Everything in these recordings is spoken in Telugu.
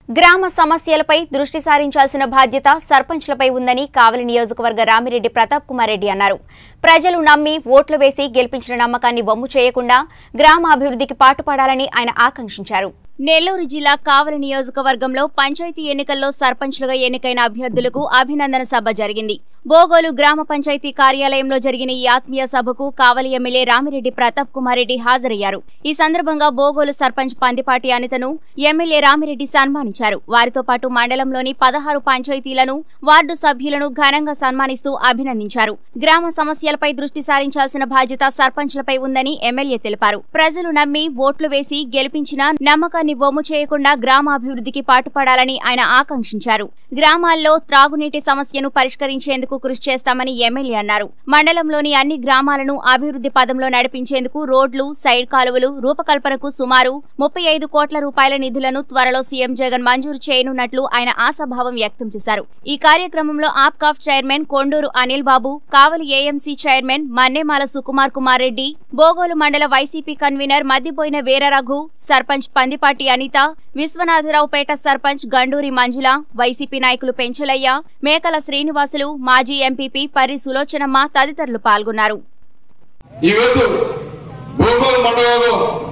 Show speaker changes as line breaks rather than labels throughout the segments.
గ్రామ సమస్యలపై దృష్టి సారించాల్సిన బాధ్యత సర్పంచ్లపై ఉందని కావలి నియోజకవర్గ రామిరెడ్డి ప్రతాప్ కుమార్ రెడ్డి అన్నారు ప్రజలు నమ్మి ఓట్లు వేసి గెలిపించిన నమ్మకాన్ని వమ్ము చేయకుండా గ్రామ అభివృద్ధికి పాటుపడాలని ఆయన ఆకాంక్షించారు నెల్లూరు జిల్లా కావలి నియోజకవర్గంలో పంచాయతీ ఎన్నికల్లో సర్పంచ్లుగా ఎన్నికైన అభ్యర్థులకు అభినందన సభ జరిగింది బోగోలు గ్రామ పంచాయతీ కార్యాలయంలో జరిగిన ఈ ఆత్మీయ సభకు కావలి ఎమ్మెల్యే రామిరెడ్డి ప్రతాప్ కుమార్ రెడ్డి హాజరయ్యారు ఈ సందర్భంగా బోగోలు సర్పంచ్ పందిపాటి అనితను ఎమ్మెల్యే రామిరెడ్డి సన్మానించారు వారితో పాటు మండలంలోని పదహారు పంచాయతీలను వార్డు సభ్యులను ఘనంగా సన్మానిస్తూ అభినందించారు గ్రామ సమస్యలపై దృష్టి సారించాల్సిన బాధ్యత సర్పంచ్లపై ఉందని ఎమ్మెల్యే తెలిపారు ప్రజలు నమ్మి ఓట్లు వేసి గెలిపించిన నమ్మకాన్ని వమ్ము చేయకుండా గ్రామాభివృద్ధికి పాటుపడాలని ఆయన ఆకాంక్షించారు గ్రామాల్లో త్రాగునీటి సమస్యను పరిష్కరించేందుకు కృషి చేస్తామని ఎమ్మెల్యే అన్నారు మండలంలోని అన్ని గ్రామాలను అభివృద్ధి పదంలో నడిపించేందుకు రోడ్లు సైడ్ కాలువలు రూపకల్పనకు సుమారు ముప్పై ఐదు కోట్ల రూపాయల నిధులను త్వరలో సీఎం జగన్ మంజూరు చేయనున్నట్లు ఆయన ఆశాభావం వ్యక్తం చేశారు ఈ కార్యక్రమంలో APCOF chairman Konduru Anil Babu Kavali AMC chairman Mannemala Sukumar Kumar Reddy Bogolu మండల వైసీపీ కన్వీనర్ మద్దిపోయిన వీరరఘు సర్పంచ్ పందిపాటి అనిత విశ్వనాథరావుపేట సర్పంచ్ గండూరి మంజుల వైసీపీ నాయకులు పెంచలయ్య మేకల శ్రీనివాసులు మాజీ ఎంపీపీ పర్రి సులోచనమ్మ తదితరులు పాల్గొన్నారు
ఈరోజు భూగోళ మండలంలో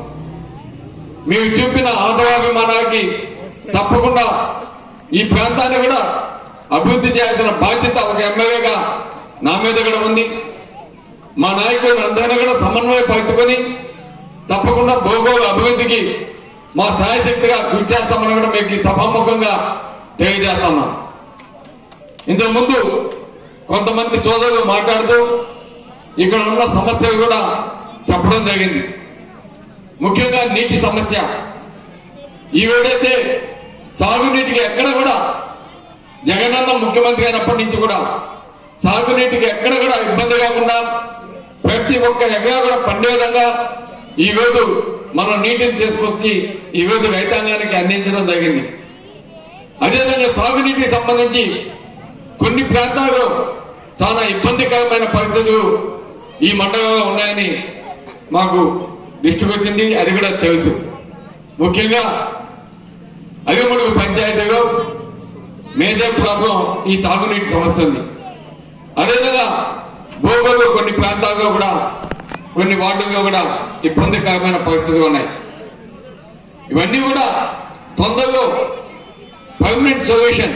మీరు చూపిన ఆదరాభిమానానికి తప్పకుండా ఈ ప్రాంతాన్ని కూడా అభివృద్ధి చేయాల్సిన బాధ్యత ఒక ఎమ్మెల్యేగా నా మీద కూడా ఉంది మా నాయకులను అందరినీ కూడా సమన్వయపరుచుకొని తప్పకుండా భూగోళ అభివృద్ధికి మా సాయశక్తిగా కృషి చేస్తామని కూడా మీకు ఈ సభాముఖంగా తెలియజేస్తున్నాం ఇంతకుముందు కొంతమంది సోదరులు మాట్లాడుతూ ఇక్కడ ఉన్న సమస్యలు కూడా చెప్పడం జరిగింది ముఖ్యంగా నీటి సమస్య ఈవేడైతే సాగునీటికి ఎక్కడ కూడా జగనన్న ముఖ్యమంత్రి అయినప్పటి నుంచి కూడా సాగునీటికి ఎక్కడ కూడా ఇబ్బంది కాకుండా ప్రతి ఒక్క ఎకరా కూడా పండే విధంగా ఈ రోజు మనం నీటిని తీసుకొచ్చి ఈ రోజు రైతాంగానికి అందించడం జరిగింది అదేవిధంగా సాగునీటికి సంబంధించి కొన్ని ప్రాంతాల్లో చాలా ఇబ్బందికరమైన పరిస్థితులు ఈ మండలంలో ఉన్నాయని మాకు దృష్టి పెట్టింది అది కూడా తెలుసు ముఖ్యంగా అదిముడుగు పంచాయతీలో మేజర్ ప్రాబ్లం ఈ తాగునీటి సమస్య ఉంది అదేవిధంగా భూగోళ కొన్ని ప్రాంతాల్లో కూడా కొన్ని వార్డుల్లో కూడా ఇబ్బందికరమైన పరిస్థితులు ఉన్నాయి ఇవన్నీ కూడా తొందరలో పర్మనెంట్ సొల్యూషన్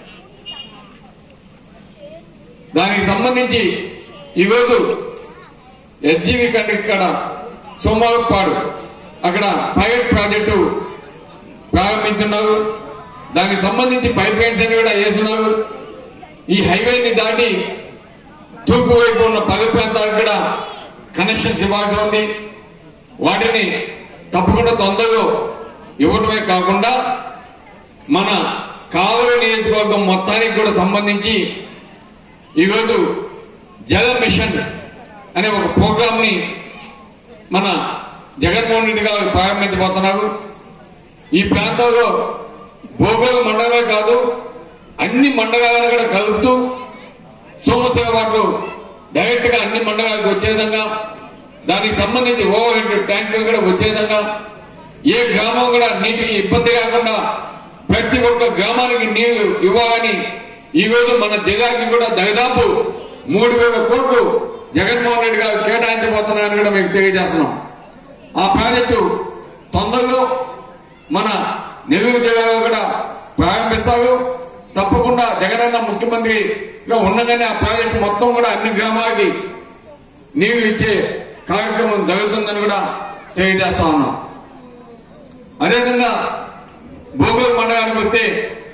దానికి సంబంధించి ఈరోజు ఎస్జీవి కంటే ఇక్కడ సోమవారపాడు అక్కడ పైలట్ ప్రాజెక్టు ప్రారంభించున్నారు దానికి సంబంధించి పైప్ లైన్స్ అని కూడా వేస్తున్నారు ఈ హైవేని దాటి తూర్పు వైపు ఉన్న పది ప్రాంతాలకు కూడా కనెక్షన్స్ ఇవ్వాల్సి ఉంది వాటిని తప్పకుండా తొందరగా ఇవ్వడమే కాకుండా మన కావలి నియోజకవర్గం మొత్తానికి కూడా సంబంధించి ఈరోజు జల మిషన్ అనే ఒక ప్రోగ్రామ్ ని మన జగన్మోహన్ రెడ్డి గారు ప్రారంభించబోతున్నారు ఈ ప్రాంతంలో భోగోలు మండలమే కాదు అన్ని మండలాలను కూడా కలుపుతూ సోమశివ వాటర్ డైరెక్ట్ గా అన్ని మండలాలకు వచ్చే విధంగా దానికి సంబంధించి ఓవర్ హెడ్ ట్యాంకులు కూడా వచ్చే విధంగా ఏ గ్రామం కూడా నీటికి ఇబ్బంది కాకుండా ప్రతి ఒక్క గ్రామానికి నీళ్లు ఇవ్వాలని ఈ రోజు మన జిల్లాకి కూడా దాదాపు మూడు వేల కోట్లు జగన్మోహన్ రెడ్డి గారు కేటాయించబోతున్నారని కూడా మీకు తెలియజేస్తున్నాం ఆ ప్రాజెక్టు తొందరలో మన నెల్లూరు జిల్లాలో కూడా ప్రారంభిస్తారు తప్పకుండా జగనన్న ముఖ్యమంత్రిగా ఉండగానే ఆ ప్రాజెక్టు మొత్తం కూడా అన్ని గ్రామాలకి నీళ్లు ఇచ్చే కార్యక్రమం జరుగుతుందని కూడా తెలియజేస్తా ఉన్నాం అదేవిధంగా భూగోళ మండలానికి వస్తే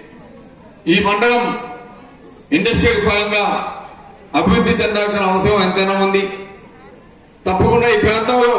ఈ మండలం ఇండస్ట్రియల్ పరంగా అభివృద్ధి చెందాల్సిన అవసరం ఎంతైనా ఉంది తప్పకుండా ఈ ప్రాంతంలో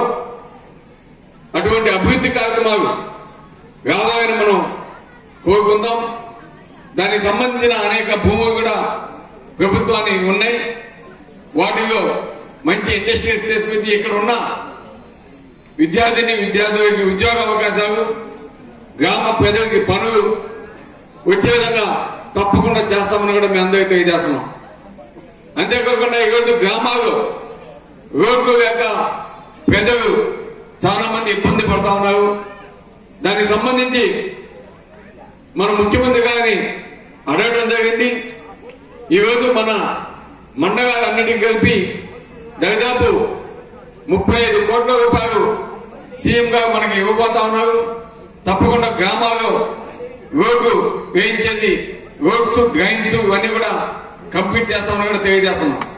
అటువంటి అభివృద్ధి కార్యక్రమాలు రావాలని మనం కోరుకుందాం దానికి సంబంధించిన అనేక భూములు కూడా ప్రభుత్వానికి ఉన్నాయి వాటిలో మంచి ఇండస్ట్రీస్ తీసుకొచ్చి ఇక్కడ ఉన్న విద్యార్థిని విద్యార్థులకి ఉద్యోగ అవకాశాలు గ్రామ ప్రజలకి పనులు వచ్చే విధంగా తప్పకుండా చేస్తామని కూడా మేము అందరికీ తెలియజేస్తున్నాం అంతేకాకుండా ఈరోజు గ్రామాలు రోడ్లు లేక ప్రజలు చాలా మంది ఇబ్బంది పడతా ఉన్నారు దానికి సంబంధించి మన ముఖ్యమంత్రి గారిని అడగడం జరిగింది ఈరోజు మన మండలాలన్నిటికీ కలిపి దాదాపు ముప్పై ఐదు కోట్ల రూపాయలు సీఎం గారు మనకి ఇవ్వబోతా ఉన్నారు తప్పకుండా గ్రామాల్లో రోడ్లు వేయించేది రోడ్స్ డ్రైన్స్ ఇవన్నీ కూడా కంప్లీట్ చేస్తామని కూడా తెలియజేస్తున్నాం